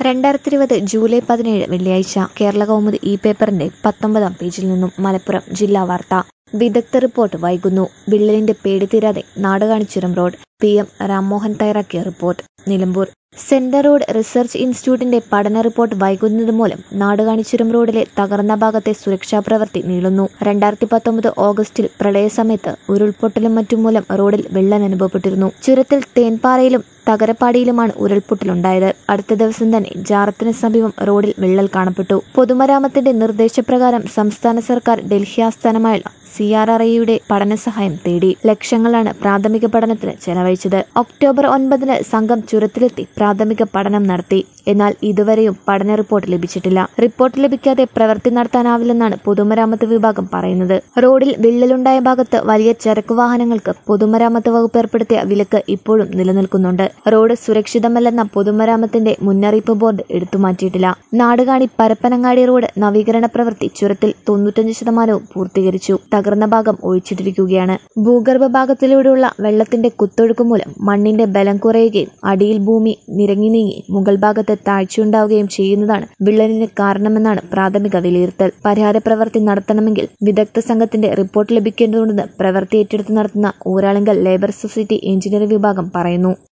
രണ്ടായിരത്തി ഇരുപത് ജൂലൈ പതിനേഴ് വെള്ളിയാഴ്ച കേരള കൗമുദി ഇ പേപ്പറിന്റെ പത്തൊമ്പതാം പേജിൽ നിന്നും മലപ്പുറം ജില്ലാ വാർത്ത വിദഗ്ധ റിപ്പോർട്ട് വൈകുന്നു വിള്ളലിന്റെ പേടി തീരാതെ നാടുകാണിച്ചുരം റോഡ് പി എം രാംമോഹൻ തയ്യാറാക്കിയ report Nilambur centre road research ഇൻസ്റ്റിറ്റ്യൂട്ടിന്റെ പഠന റിപ്പോർട്ട് വൈകുന്നത് മൂലം നാടുകാണിച്ചുരം റോഡിലെ തകർന്ന ഭാഗത്തെ സുരക്ഷാ പ്രവൃത്തി നീളുന്നു രണ്ടായിരത്തി പത്തൊമ്പത് ഓഗസ്റ്റിൽ പ്രളയസമയത്ത് ഉരുൾപൊട്ടലും മറ്റും മൂലം റോഡിൽ വെള്ളം അനുഭവപ്പെട്ടിരുന്നു ചുരത്തിൽ തേൻപാറയിലും തകരപ്പാടിയിലുമാണ് ഉരുൾപൊട്ടലുണ്ടായത് അടുത്ത ദിവസം തന്നെ ജാറത്തിന് സമീപം റോഡിൽ വിള്ളൽ കാണപ്പെട്ടു പൊതുമരാമത്തിന്റെ നിർദ്ദേശപ്രകാരം സംസ്ഥാന സർക്കാർ ഡൽഹി ആസ്ഥാനമായുള്ള സി ആർ ആർ ഐയുടെ പഠനസഹായം തേടി ലക്ഷങ്ങളാണ് പ്രാഥമിക പഠനത്തിന് ചെലവഴിച്ചത് ഒക്ടോബർ ഒൻപതിന് സംഘം ചുരത്തിലെത്തി പ്രാഥമിക പഠനം നടത്തി എന്നാൽ ഇതുവരെയും പഠന റിപ്പോർട്ട് ലഭിച്ചിട്ടില്ല റിപ്പോർട്ട് ലഭിക്കാതെ പ്രവൃത്തി നടത്താനാവില്ലെന്നാണ് പൊതുമരാമത്ത് വിഭാഗം പറയുന്നത് റോഡിൽ വിള്ളലുണ്ടായ ഭാഗത്ത് വലിയ ചരക്ക് വാഹനങ്ങൾക്ക് പൊതുമരാമത്ത് വകുപ്പ് ഏർപ്പെടുത്തിയ വിലക്ക് ഇപ്പോഴും നിലനിൽക്കുന്നുണ്ട് റോഡ് സുരക്ഷിതമല്ലെന്ന പൊതുമരാമത്തിന്റെ മുന്നറിയിപ്പ് ബോർഡ് എടുത്തുമാറ്റിയിട്ടില്ല നാടുകാണി പരപ്പനങ്ങാടി റോഡ് നവീകരണ പ്രവൃത്തി ചുരത്തിൽ തൊണ്ണൂറ്റഞ്ച് ശതമാനവും പൂർത്തീകരിച്ചു തകർന്ന ഭാഗം ഒഴിച്ചിട്ടിരിക്കുകയാണ് ഭൂഗർഭ ഭാഗത്തിലൂടെയുള്ള വെള്ളത്തിന്റെ കുത്തൊഴുക്ക് മൂലം മണ്ണിന്റെ ബലം കുറയുകയും അടിയിൽ ഭൂമി നിരങ്ങി നീങ്ങി മുകൾ ഭാഗത്ത് താഴ്ചയുണ്ടാവുകയും ചെയ്യുന്നതാണ് വിള്ളലിന് കാരണമെന്നാണ് പ്രാഥമിക വിലയിരുത്തൽ പരിഹാര പ്രവൃത്തി നടത്തണമെങ്കിൽ വിദഗ്ധ സംഘത്തിന്റെ റിപ്പോർട്ട് ലഭിക്കേണ്ടതുണ്ടെന്ന് പ്രവൃത്തി ഏറ്റെടുത്ത് നടത്തുന്ന ഊരാളുങ്കൽ ലേബർ സൊസൈറ്റി എഞ്ചിനീയറിംഗ് വിഭാഗം പറയുന്നു